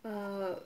ఆహ్,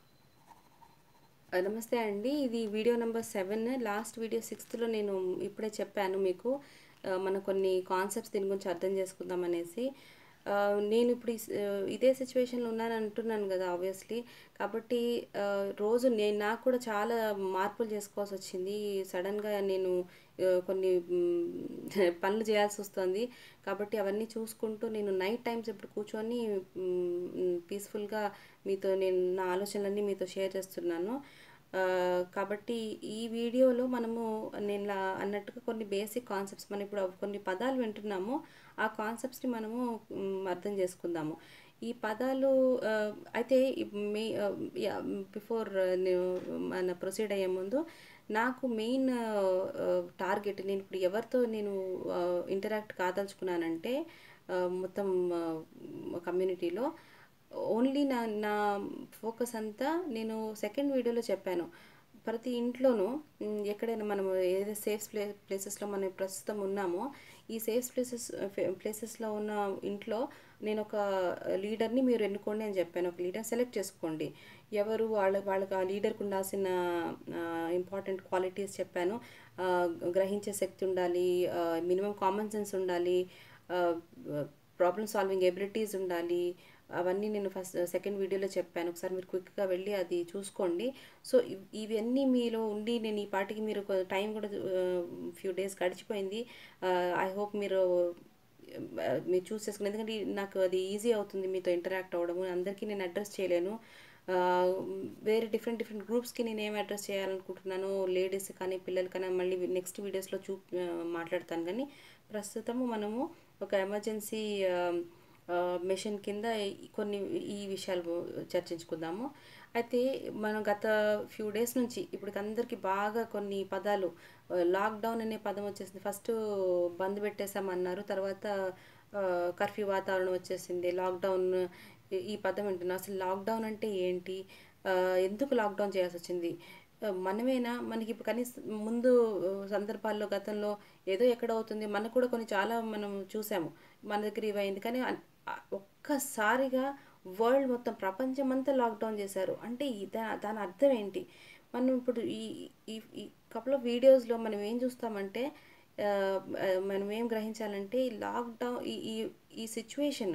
నమస్తే అండి. ఇది వీడియో నంబర్ 7 లాస్ట్ వీడియో 6థ్‌లో నేను ఇప్పుడే చెప్పాను మీకు. ఆహ్, మనం కొన్ని కాన్సెప్ట్స్ దీని గురించి అర్థం చేసుకుందాం అనేసి. ఆహ్, నేను ఇప్పుడు ఈ స్ ఆహ్, ఇదే సిట్యుయేషన్‌లో ఉన్నాను అంటున్నాను గదా! ఆబ్వియస్‌లీ. కాబట్టి ఆహ్, రోజు నేను నాకు కూడా చాలా మార్పులు చేసుకోవాల్సొచ్చింది. సడెన్‌గా నేను ఆహ్, కొన్ని హ్మ్, పనులు చేయాల్సొస్తుంది. కాబట్టి అవన్నీ చూసుకుంటూ నేను నైట్ టైమ్స్ ఇప్పుడు కూర్చొని హ్మ్, పీస్‌ఫుల్‌గా మీతో నేను నా ఆలోచనలన్నీ మీతో షేర్ చేస్తున్నాను. ఆహ్, కాబట్టి ఈ వీడియోలో మనము నేను లా అన్నట్టుగా కొన్ని బేసిక్ కాన్సెప్ట్స్ మనం ఇప్పుడు కొన్ని పదాలు వింటున్నాము. ఆ కాన్సెప్ట్స్‌ని మనము హ్మ్, అర్థం చేసుకుందాము. ఈ పదాలు ఆహ్, అయితే మీ ఆహ్, యాహ్! బిఫోర్ నేను మన ప్రొసీడ్ అయ్యే ముందు నాకు మెయిన్ ఆహ్, టార్గెట్ నేను ఇప్పుడు ఎవరితో నేను ఆహ్, ఇంటరాక్ట్ కాదలుచుకున్నానంటే ఆహ్, మొత్తం కమ్యూనిటీలో ఓన్లీ నా నా ఫోకస్ అంతా నేను సెకండ్ వీడియోలో చెప్పాను. ప్రతి ఇంట్లోనూ హ్మ్, ఎక్కడైనా మనము ఏదైతే సేఫ్ ప్లే ప్లేసెస్‌లో మనం ప్రస్తుతం ఉన్నామో, ఈ సేఫ్ ప్లేసెస్ ఫె ప్లేసెస్‌లో ఉన్న ఇంట్లో నేనొక లీడర్‌ని మీరు ఎన్నుకోండి అని చెప్పాను. ఒక లీడర్‌ని సెలెక్ట్ చేసుకోండి. ఎవరు వాళ్ళ వాళ్ళకి ఆ లీడర్‌కి ఉండాల్సిన ఆహ్, ఇంపార్టెంట్ క్వాలిటీస్ చెప్పాను. ఆహ్, గ్రహించే శక్తి ఉండాలి. ఆహ్, మినిమమ్ కామన్ సెన్స్ ఉండాలి. ఆహ్, ప్రాబ్లమ్ సాల్వింగ్ ఎబిలిటీస్ ఉండాలి. అవన్నీ నేను ఫస్ట్ సెకండ్ వీడియోలో చెప్పాను. ఒకసారి మీరు క్విక్‌గా వెళ్ళి అది చూసుకోండి. సో, ఇవ్ ఇవన్నీ మీలో ఉండి నేను ఈ పాటికి మీరు కొ టైం కూడా ఆహ్, ఫ్యూ డేస్ గడిచిపోయింది. ఆహ్, ఐ హోప్ మీరు ఆహ్, మీరు చూస్ చేసుకుని ఎందుకంటే నాకు అది ఈజీ అవుతుంది మీతో ఇంటరాక్ట్ అవ్వడము. అందరికీ నేను అడ్రెస్ చేయలేను. ఆహ్, వేరే డిఫరెంట్ డిఫరెంట్ గ్రూప్స్‌కి నేనేం అడ్రెస్ చేయాలనుకుంటున్నానో లేడీస్ కానీ, పిల్లలు కానీ మళ్ళీ నెక్స్ట్ వీడియోస్‌లో చూ ఆహ్, మాట్లాడతాను గానీ, ప్రస్తుతము మనము ఒక ఎమర్జెన్సీ ఆహ్, ఆహ్, మెషిన్ కింద కొన్ని ఈ విషయాలు చర్చించుకుందాము. అయితే మనం గత ఫ్యూ డేస్ నుంచి ఇప్పటికి అందరికీ బాగా కొన్ని పదాలు ఆహ్, లాక్‌డౌన్ అనే పదం వచ్చేసింది. ఫస్టు బంద్ పెట్టేసామన్నారు. తర్వాత ఆహ్, కర్ఫ్యూ వాతావరణం వచ్చేసింది. లాక్‌డౌన్ ఈ ఈ పదం వింటున్నాం. అసలు లాక్‌డౌన్ అంటే ఏంటి? ఆహ్, ఎందుకు లాక్‌డౌన్ చేయాల్సొచ్చింది? ఆహ్, మనమేనా మనకి ఇప్పుడు కనీసం ముందు సందర్భాల్లో గతంలో ఏదో ఎక్కడో అవుతుంది. మనకు కూడా కొన్ని చాలా మనం చూసాము. మన దగ్గర ఇవయింది. కానీ అన్ ఆహ్, ఒక్కసారిగా వరల్డ్ మొత్తం ప్రపంచమంతా లాక్‌డౌన్ చేశారు. అంటే ఈ దా దాని అర్థం ఏంటి? మనం ఇప్పుడు ఈ ఈ ఈ కపుల్ ఆఫ్ వీడియోస్‌లో మనం ఏం చూస్తామంటే ఆహ్, ఆహ్, మనం ఏం గ్రహించాలంటే ఈ లాక్‌డౌన్ ఈ ఈ ఈ సిట్యుయేషన్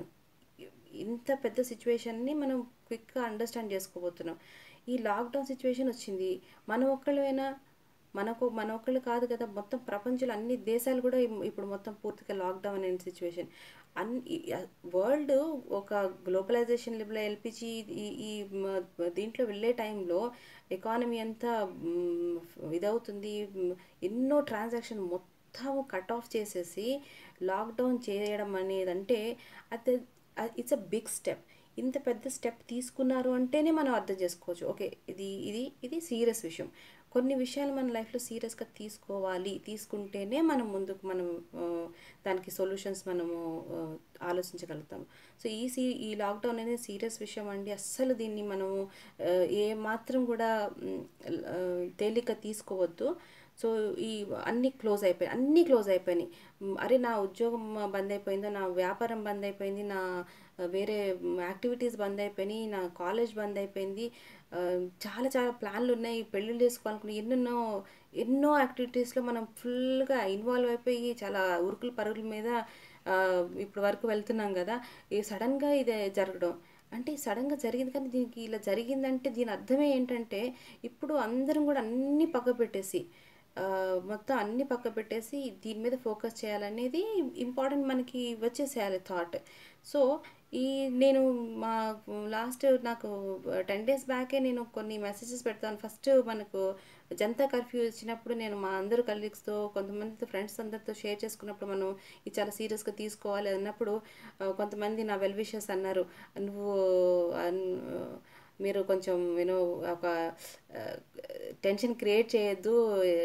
ఇంత పెద్ద సిట్యుయేషన్‌ని మనం క్విక్‌గా అండర్‌స్టాండ్ చేసుకోబోతున్నాం. ఈ లాక్‌డౌన్ సిట్యుయేషన్ వచ్చింది. మనం ఒక్కళ్ళమేనా? మనకు మన ఒక్కళ్ళు కాదు కదా! మొత్తం ప్రపంచంలో అన్ని దేశాలు కూడా ఇప్పుడు మొత్తం పూర్తిగా లాక్‌డౌన్ అనే సిట్యుయేషన్. అన్ ఈ ఆహ్, వరల్డ్ ఒక గ్లోబలైజేషన్ లెవెల్‌లో ఎల్‌పీజీ ఈ ఈ మ దీంట్లో వెళ్ళే టైంలో ఎకానమీ అంతా హ్మ్, ఇదవుతుంది. హ్మ్, ఎన్నో ట్రాన్సాక్షన్ మొత్తం కట్ ఆఫ్ చేసేసి లాక్‌డౌన్ చేయడం అనేదంటే అది ఆహ్, ఇట్స్ ఎ బిగ్ స్టెప్. ఇంత పెద్ద స్టెప్ తీసుకున్నారు అంటేనే మనం అర్థం చేసుకోవచ్చు. ఓకే. ఇది ఇది ఇది సీరియస్ విషయం. కొన్ని విషయాలు మన లైఫ్‌లో సీరియస్‌గా తీసుకోవాలి. తీసుకుంటేనే మనం ముందుకు మనం ఆహ్, దానికి సొల్యూషన్స్ మనము ఆహ్, ఆలోచించగలుగుతాం. సో, ఈ సీ ఈ లాక్‌డౌన్ అనేది సీరియస్ విషయం అండి. అస్సలు దీన్ని మనము ఆహ్, ఏ మాత్రం కూడా హ్మ్, ఆహ్, తేలిగ్గా తీసుకోవద్దు. సో, ఈ అన్నీ క్లోజ్ అయిపోయాయి. అన్నీ క్లోజ్ అయిపోయినాయి. హ్మ్, అరే! నా ఉద్యోగం బంద్ అయిపోయిందో, నా వ్యాపారం బంద్ అయిపోయింది. నా వేరే యాక్టివిటీస్ బంద్ అయిపోయినాయి. నా కాలేజ్ బంద్ అయిపోయింది. ఆహ్, చాలా చాలా ప్లాన్‌లున్నాయి. పెళ్ళిళ్ళు చేసుకోవాలనుకున్న ఎన్నెన్నో ఎన్నో యాక్టివిటీస్‌లో మనం ఫుల్‌గా ఇన్వాల్వ్ అయిపోయి చాలా ఉరుకులు పరుగుల మీద ఆహ్, ఇప్పటి వరకు వెళ్తున్నాం గదా! ఈ సడెన్‌గా ఇది జరగడం. అంటే సడెన్‌గా జరిగింది కానీ దీనికి ఇలా జరిగిందంటే దీని అర్థమే ఏంటంటే ఇప్పుడు అందరం కూడా అన్నీ పక్కకు పెట్టేసి ఆహ్, మొత్తం అన్నీ పక్కకు పెట్టేసి దీని మీద ఫోకస్ చేయాలనేది ఇంపార్టెంట్ మనకి వచ్చేసేయాలి థాట్. సో, ఈ నేను మా లాస్ట్ నాకు 10 డేస్ బ్యాకే నేను కొన్ని మెసేజెస్ పెడతాను. ఫస్ట్ మనకు జనతా కర్ఫ్యూ ఇచ్చినప్పుడు నేను మా అందరు కలీగ్స్‌తో కొంతమందితో ఫ్రెండ్స్ అందరితో షేర్ చేసుకున్నప్పుడు మనం ఇది చాలా సీరియస్‌గా తీసుకోవాలి అన్నప్పుడు ఆహ్, కొంతమంది నా వెల్ విషర్స్ అన్నారు. నువ్వు అన్ మీరు కొంచెం యూ నో ఒక ఆహ్, టెన్షన్ క్రియేట్ చేయొద్దు.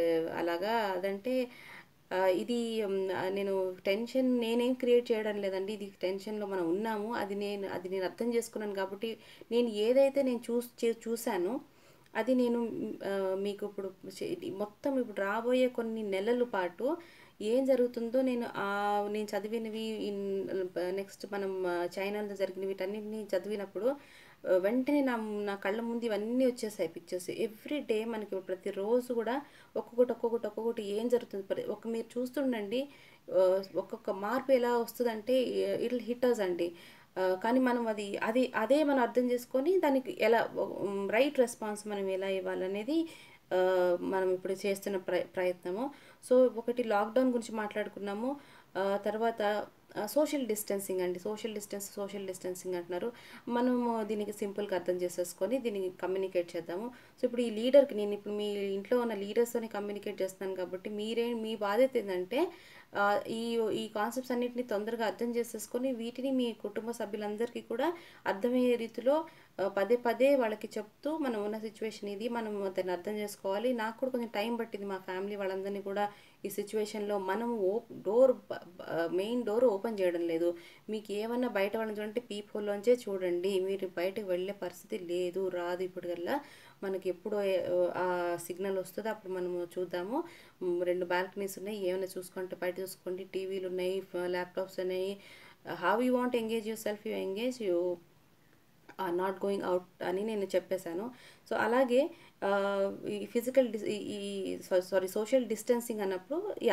అలాగా అదంటే ఆహ్, ఇది హ్మ్, నేను టెన్షన్ నేనేం క్రియేట్ చేయడం లేదండి. ఇది టెన్షన్‌లో మనం ఉన్నాము. అది నేను అది నేను అర్థం చేసుకున్నాను కాబట్టి నేను ఏదైతే నేను చూస్ చే చూసానో అది నేను ఆహ్, మీకు ఇప్పుడు చె మొత్తం ఇప్పుడు రాబోయే కొన్ని నెలల పాటు ఏం జరుగుతుందో నేను ఆ నేను చదివినవి ఇన్ నెక్స్ట్ మనం ఆ, చైనాలో జరిగిన వీటన్నిటిని చదివినప్పుడు ఆ, వెంటనే నా నా కళ్ళ ముందు ఇవన్నీ వచ్చేసాయి పిక్చర్స్ ఎవ్రీ డే మనకి ప్రతిరోజు కూడా ఒక్కొక్కటి ఒక్కొక్కటి ఒక్కొక్కటి ఏం జరుగుతుంది ప్రతి- ఒక మీరు చూస్తుండండి ఆ, ఒక్కొక్క మార్పు ఎలా వస్తుందంటే ఇట్ హిట్టర్స్ అండి ఆ, కానీ మనం అది అది అదే మనం అర్థం చేసుకొని దానికి ఎలా రైట్ రెస్పాన్స్ మనం ఎలా ఇవ్వాలనేది ఆ, మనం ఇప్పుడు చేస్తున్న ప్ర ప్రయత్నము సో ఒకటి లాక్డౌన్ గురించి మాట్లాడుకున్నాము ఆ, తర్వాత సోషల్ డిస్టెన్సింగ్ అండి సోషల్ డిస్టెన్స్ సోషల్ డిస్టెన్సింగ్ అంటున్నారు మనము దీనికి సింపుల్గా అర్థం చేసేసుకొని దీనికి కమ్యూనికేట్ చేద్దాము సో ఇప్పుడు ఈ లీడర్కి నేను ఇప్పుడు మీ ఇంట్లో ఉన్న లీడర్స్తోని కమ్యూనికేట్ చేస్తున్నాను కాబట్టి మీరే మీ బాధ్యత ఏంటంటే ఆ, ఈ ఈ కాన్సెప్ట్స్ అన్నిటిని తొందరగా అర్థం చేసేసుకొని వీటిని మీ కుటుంబ సభ్యులందరికీ కూడా అర్థమయ్యే రీతిలో ఆ, పదే పదే వాళ్ళకి చెప్తూ మనం ఉన్న సిచ్యువేషన్ ఇది మనం దాన్ని అర్థం చేసుకోవాలి నాకు కూడా కొంచెం టైం పట్టింది మా ఫ్యామిలీ వాళ్ళందరినీ కూడా ఈ సిచ్యువేషన్లో మనం ఓ డోర్ మెయిన్ డోర్ ఓపెన్ చేయడం లేదు మీకు ఏమన్నా బయట వాళ్ళని చూడంటే పీప్ హోల్లోంచే చూడండి మీరు బయటకు వెళ్ళే పరిస్థితి లేదు రాదు ఇప్పుడు కల్లా మనకి ఎప్పుడు ఆ సిగ్నల్ వస్తుందో అప్పుడు మనము చూద్దాము మ్, రెండు బాల్కనీస్ ఉన్నాయి ఏమైనా చూసుకుంటే బయట చూసుకోండి టీవీలు ఉన్నాయి ల్యాప్టాప్స్ ఉన్నాయి how you want engage yourself you engage you are not going out అని నేను చెప్పేశాను సో అలాగే ఆ, ఈ ఫిజికల్ డిస్ ఈ- ఈ సారీ సోషల్ డిస్టెన్సింగ్ అన్నప్పుడు యా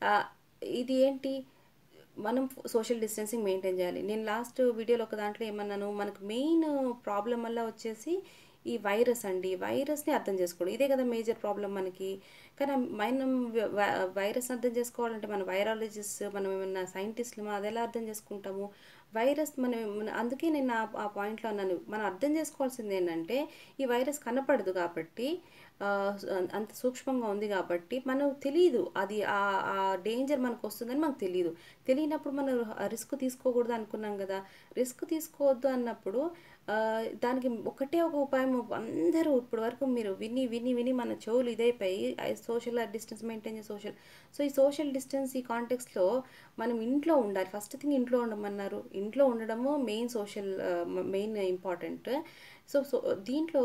ఇది ఏంటి మనం సోషల్ డిస్టెన్సింగ్ మెయింటైన్ చేయాలి నేను లాస్ట్ వీడియోలో ఒక దాంట్లో ఏమన్నాను మనకు మెయిన్ ప్రాబ్లం వల్ల వచ్చేసి ఈ వైరస్ అండి వైరస్ని అర్థం చేసుకోవడం ఇదే కదా మేజర్ ప్రాబ్లం మనకి కానీ మనం వ- వైరస్ అర్థం చేసుకోవాలంటే మన వైరాలజిస్ట్ మనం ఏమన్నా సైంటిస్టులు అది ఎలా అర్థం చేసుకుంటాము వైరస్ మనం మన- అందుకే నేను ఆ- ఆ పాయింట్లో అన్నాను మనం అర్థం చేసుకోవాల్సింది ఏంటంటే ఈ వైరస్ కనపడదు కాబట్టి ఆ, అంత సూక్ష్మంగా ఉంది కాబట్టి మనకు తెలియదు అది ఆ ఆ డేంజర్ మనకు వస్తుందని మనకు తెలియదు తెలియనప్పుడు మనం రిస్క్ తీసుకోకూడదు అనుకున్నాం కదా రిస్క్ తీసుకోవద్దు అన్నప్పుడు ఆ, దానికి ఒకటే ఒక ఉపాయం అందరూ ఇప్పటి వరకు మీరు విని విని విని మన చెవులు ఇదైపోయి సోషల్ డిస్టెన్స్ మెయింటైన్ చేసే సోషల్ సో ఈ సోషల్ డిస్టెన్స్ ఈ కాంటెక్స్లో మనం ఇంట్లో ఉండాలి ఫస్ట్ థింగ్ ఇంట్లో ఉండమన్నారు ఇంట్లో ఉండడము main social main important so so దీంట్లో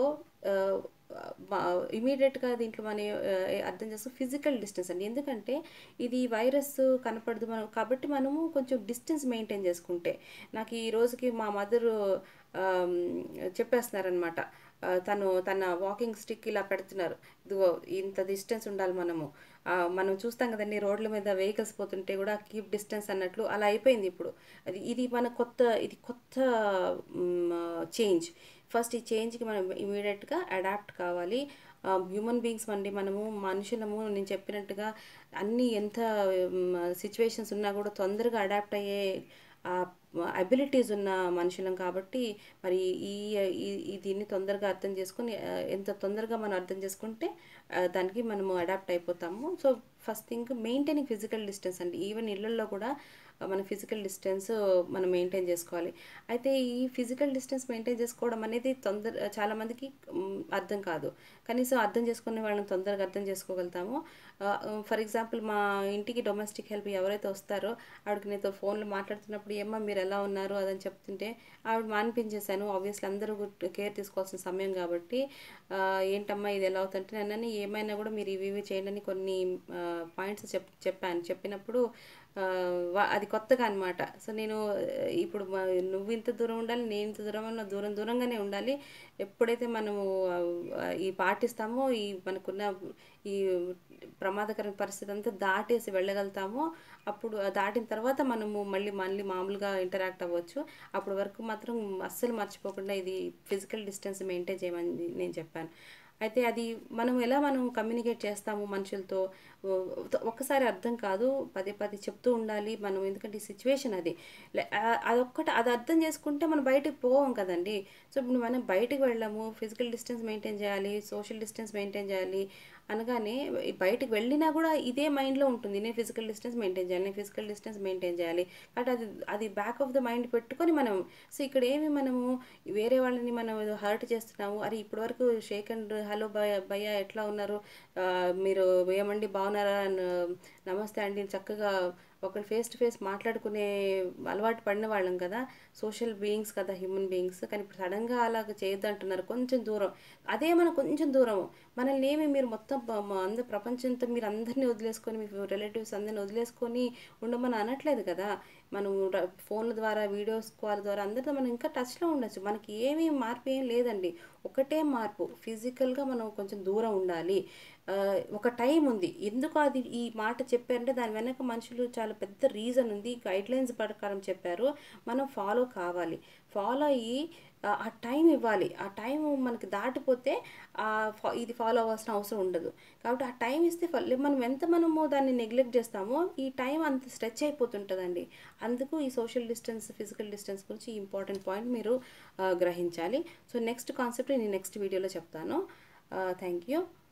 ఇమీడియట్గా దీంట్లో మనం ఆ, అర్థం చేస్తూ ఫిజికల్ డిస్టెన్స్ అండి ఎందుకంటే ఇది వైరస్ కనపడదు మనం కాబట్టి మనము కొంచెం డిస్టెన్స్ మెయింటైన్ చేసుకుంటే నాకు ఈ రోజుకి మా మదర్ చెప్పేస్తున్నారనమాట తను తన వాకింగ్ స్టిక్ ఇలా పెడుతున్నారు ఇదిగో ఇంత డిస్టెన్స్ ఉండాలి మనము ఆ, మనం చూస్తాం కదండి రోడ్ల మీద వెహికల్స్ పోతుంటే కూడా కీప్ డిస్టెన్స్ అన్నట్లు అలా అయిపోయింది ఇప్పుడు అది ఇది మన కొత్త ఇది కొత్త చేంజ్ ఫస్ట్ ఈ చేంజ్కి మనం ఇమీడియట్గా అడాప్ట్ కావాలి హ్యూమన్ బీయింగ్స్ అండి మనము మనుషులము నేను చెప్పినట్టుగా అన్ని ఎంత సిచ్యువేషన్స్ ఉన్నా కూడా తొందరగా అడాప్ట్ అయ్యే అబిలిటీస్ ఉన్న మనుషులం కాబట్టి మరి ఈ ఈ- ఈ దీన్ని తొందరగా అర్థం చేసుకుని ఆ, ఎంత తొందరగా మనం అర్థం చేసుకుంటే ఆ, దానికి మనము అడాప్ట్ అయిపోతాము so first thing maintaining physical distance అండి ఈవెన్ ఇళ్ళల్లో కూడా ఆ, మన ఫిజికల్ డిస్టెన్స్ మనం మెయింటైన్ చేసుకోవాలి అయితే ఈ ఫిజికల్ డిస్టెన్స్ మెయింటైన్ చేసుకోవడం అనేది తొందర చాలా మందికి మ్, అర్థం కాదు కనీసం అర్థం చేసుకునే వాళ్ళని తొందరగా అర్థం చేసుకోగలుగుతాము ఫర్ ఎగ్జాంపుల్ మా ఇంటికి డొమెస్టిక్ హెల్ప్ ఎవరైతే వస్తారో ఆవిడకి నీతో ఫోన్లో మాట్లాడుతున్నప్పుడు ఏమ్మా మీరు ఎలా ఉన్నారు అదని చెప్తుంటే ఆవిడ మానిపించేశాను ఆబ్వియస్లీ అందరూ కేర్ తీసుకోవాల్సిన సమయం కాబట్టి ఆ, ఏంటమ్మా ఇది ఎలా అవుతుంటే నన్ను ఏమైనా కూడా మీరు ఇవి ఇవి చేయండి అని కొన్ని పాయింట్స్ చెప్ చెప్పాను చెప్పినప్పుడు ఆ, వా- అది కొత్తగా అనమాట సో నేను ఆ, ఇప్పుడు మ- నువ్వు ఇంత దూరం ఉండాలి నేను ఇంత దూరం ఉన్నా దూరం దూరంగానే ఉండాలి ఎప్పుడైతే మనము ఆ, ఈ పాటిస్తామో ఈ మనకున్న ఈ ప్రమాదకరమైన పరిస్థితి అంతా దాటేసి వెళ్ళగలుగుతామో అప్పుడు ఆ దాటిన తర్వాత మనము మళ్ళీ మళ్ళీ మామూలుగా ఇంటరాక్ట్ అవ్వచ్చు అప్పటి వరకు మాత్రం అస్సలు మర్చిపోకుండా ఇది ఫిజికల్ డిస్టెన్స్ మెయింటైన్ చేయమని నేను చెప్పాను అయితే అది మనం ఎలా మనం కమ్యూనికేట్ చేస్తాము మనుషులతో ఓ- ఒక్కసారి అర్థం కాదు పదే పదే చెప్తూ ఉండాలి మనం ఎందుకంటే ఈ సిచ్యువేషన్ అది లే- ఆ- అదొక్కటి అది అర్థం చేసుకుంటే మనం బయటకు పోవం కదండి సో ఇప్పుడు మనం బయటకు వెళ్ళాము ఫిజికల్ డిస్టెన్స్ మెయింటైన్ చేయాలి సోషల్ డిస్టెన్స్ మెయింటైన్ చేయాలి అనగానే ఈ బయటకు వెళ్ళినా కూడా ఇదే మైండ్లో ఉంటుంది నేను ఫిజికల్ డిస్టెన్స్ మెయింటైన్ చేయాలి నేను ఫిజికల్ డిస్టెన్స్ మెయింటైన్ చేయాలి కాబట్టి అది అది బ్యాక్ ఆఫ్ ద మైండ్ పెట్టుకొని మనం సో ఇక్కడ ఏమి మనము వేరే వాళ్ళని మనం హర్ట్ చేస్తున్నాము అరే ఇప్పటి వరకు షేక్ అండ్ హలో భయ భయ్య ఎట్లా ఉన్నారు ఆ, మీరు ఏమండి బాగున్నారా న- నమస్తే అండి చక్కగా ఒకళ్ళు ఫేస్ టు ఫేస్ మాట్లాడుకునే అలవాటు పడిన వాళ్ళం కదా సోషల్ బీయింగ్స్ కదా హ్యూమన్ బీయింగ్స్ కానీ ఇప్పుడు సడన్గా అలాగ చేయొద్దు అంటున్నారు కొంచెం దూరం అదే మన కొంచెం దూరం మనల్ని ఏమి మీరు మొత్తం ప- మ- అందరు ప్రపంచంతో మీరు అందరినీ వదిలేసుకొని మీ రిలేటివ్స్ అందరిని వదిలేసుకొని ఉండమని అనట్లేదు కదా మనం ర- ఫోన్ల ద్వారా వీడియోస్ కాల్ ద్వారా అందరితో మనం ఇంకా టచ్లో ఉండొచ్చు మనకి ఏమీ మార్పు ఏం లేదండి ఒకటే మార్పు ఫిజికల్గా మనం కొంచెం దూరం ఉండాలి ఆ, ఒక టైం ఉంది ఎందుకు అది ఈ మాట చెప్పారంటే దాని వెనక మనుషులు చాలా పెద్ద రీజన్ ఉంది గైడ్ లైన్స్ ప్రకారం చెప్పారు మనం ఫాలో కావాలి ఫాలో అయ్యి ఆ, ఆ టైం ఇవ్వాలి ఆ టైం మనకి దాటిపోతే ఆ ఫా- ఇది ఫాలో అవ్వాల్సిన అవసరం ఉండదు కాబట్టి ఆ టైం ఇస్తే ఫల్- మనం ఎంత మనము దాన్ని నెగ్లెక్ట్ చేస్తామో ఈ టైం అంత స్ట్రెచ్ అయిపోతుంటుందండి అందుకు ఈ సోషల్ డిస్టెన్స్ ఫిజికల్ డిస్టెన్స్ గురించి ఇంపార్టెంట్ పాయింట్ మీరు ఆ, గ్రహించాలి సో నెక్స్ట్ కాన్సెప్ట్ నేను నెక్స్ట్ వీడియోలో చెప్తాను థ్యాంక్ యూ